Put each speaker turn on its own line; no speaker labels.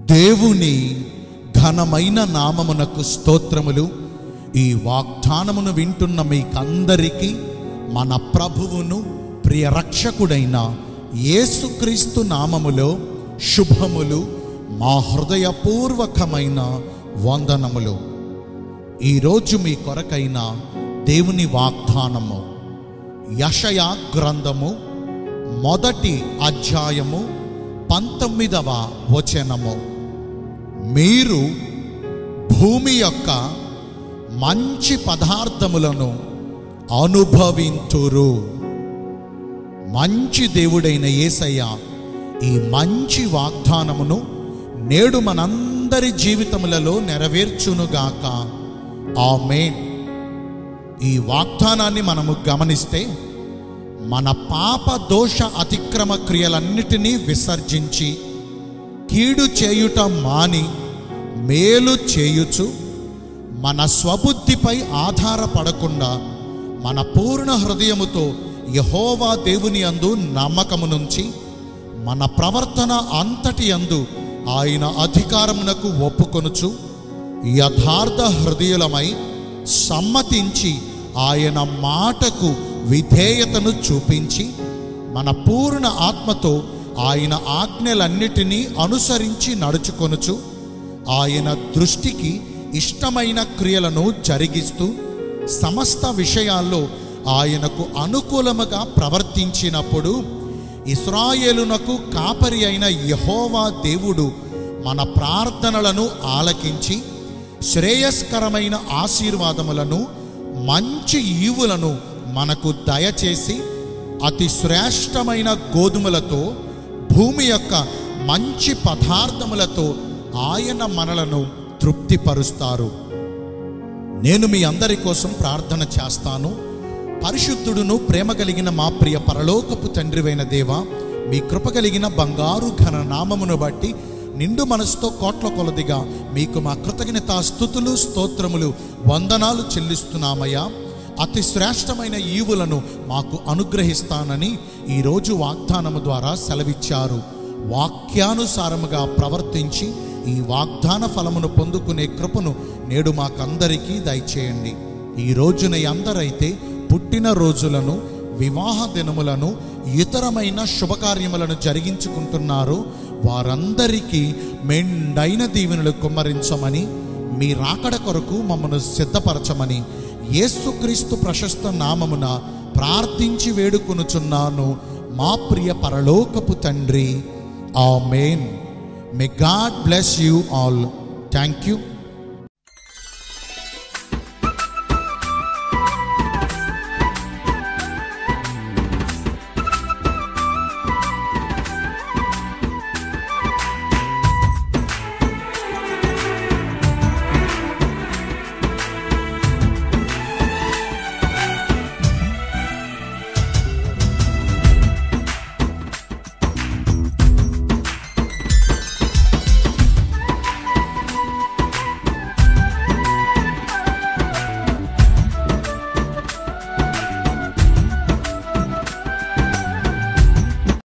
దేవుని ఘనమైన నామమునకు స్తోత్రములు ఈ వాగ్దానమును వింటున్న మీకందరికీ మన ప్రభువును ప్రియ రక్షకుడైన యేసుక్రీస్తు నామములో శుభములు మా హృదయపూర్వకమైన వందనములు ఈరోజు మీ కొరకైన దేవుని వాగ్దానము యషయా గ్రంథము మొదటి అధ్యాయము పంతొమ్మిదవ వచనము మీరు భూమి యొక్క మంచి పదార్థములను అనుభవింతురు మంచి దేవుడైన యేసయ్య ఈ మంచి వాగ్దానమును నేడు మనందరి జీవితములలో నెరవేర్చునుగాక ఆమేన్ ఈ వాగ్దానాన్ని మనము గమనిస్తే మన పాప దోష అతిక్రమ క్రియలన్నిటినీ విసర్జించి కీడు చేయుట మాని మేలు చేయుచు మన స్వబుద్ధిపై ఆధారపడకుండా మన పూర్ణ హృదయముతో యహోవా దేవుని అందు నమ్మకము నుంచి మన ప్రవర్తన అంతటి అందు ఆయన అధికారమునకు ఒప్పుకొనుచు యథార్థ హృదయులమై సమ్మతించి ఆయన మాటకు విధేయతను చూపించి మన పూర్ణ ఆత్మతో ఆయన ఆజ్ఞలన్నిటినీ అనుసరించి నడుచుకొనుచు ఆయన దృష్టికి ఇష్టమైన క్రియలను జరిగిస్తూ సమస్త విషయాల్లో ఆయనకు అనుకూలముగా ప్రవర్తించినప్పుడు ఇస్రాయేలునకు కాపరి అయిన యహోవా దేవుడు మన ప్రార్థనలను ఆలకించి శ్రేయస్కరమైన ఆశీర్వాదములను మంచి ఈవులను మనకు దయచేసి అతి శ్రేష్టమైన గోధుమలతో భూమి యొక్క మంచి పదార్థములతో ఆయన మనలను తృప్తిపరుస్తారు నేను మీ అందరి కోసం ప్రార్థన చేస్తాను పరిశుద్ధుడును ప్రేమ కలిగిన మా ప్రియ పరలోకపు తండ్రివైన దేవ మీ కృప కలిగిన బంగారు ఘన నామమును బట్టి నిండు మనసుతో కోట్ల కొలదిగా మీకు మా కృతజ్ఞత స్థుతులు స్తోత్రములు వందనాలు చెల్లిస్తున్నామయ్యా అతి శ్రేష్టమైన ఈవులను మాకు అనుగ్రహిస్తానని ఈరోజు వాగ్దానము ద్వారా సెలవిచ్చారు వాక్యానుసారముగా ప్రవర్తించి ఈ వాగ్దాన ఫలమును పొందుకునే కృపను నేడు మాకందరికీ దయచేయండి ఈ రోజున అందరైతే పుట్టిన రోజులను వివాహ దినములను ఇతరమైన శుభకార్యములను జరిగించుకుంటున్నారు వారందరికీ మెండైన దీవెనలు కుమ్మరించమని మీ రాకడ కొరకు మమ్మను సిద్ధపరచమని యేసుక్రీస్తు ప్రశస్త నామమున ప్రార్థించి వేడుకొనుచున్నాను మా ప్రియ పరలోకపు తండ్రి amen may God bless you all thank you